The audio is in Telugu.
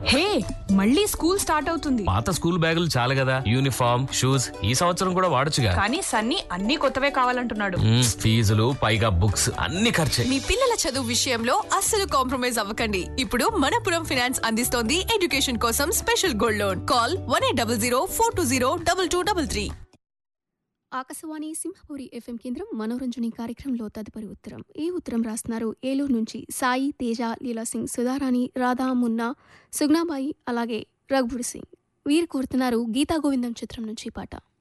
హే మళ్ళీ స్కూల్ స్టార్ట్ అవుతుంది పాత స్కూల్ బ్యాగులు చాలు కదా యూనిఫామ్ షూస్ ఈ సంవత్సరం కూడా వాడొచ్చుగా కానీ సన్నీ అన్ని కొత్తవే కావాలంటున్నాడు మ్మ్, ఫీజులు పైగా బుక్స్ అన్ని ఖర్చే మీ పిల్లల చదువు విషయంలో అస్సలు కాంప్రమైజ్ అవ్వకండి ఇప్పుడు మనపురం ఫినాన్స్ అందిస్తోంది ఎడ్యుకేషన్ కోసం special gold loan call one eight double zero four two zero double two double three Akashvani Simhapuri FM కేంద్రం మనోరంజని కార్యక్రమంలో తదుపరి ఉత్తరం ఈ ఉత్తరం రాస్తున్నారు ఏలూరు నుంచి సాయి తేజ లీలా సింగ్ సుధారాణి రాధా మున్నా సుగ్నాబాయి అలాగే రఘువీర్ సింగ్ వీరు కోరుతున్నారు గీతా గోవిందం చిత్రం నుంచి పాట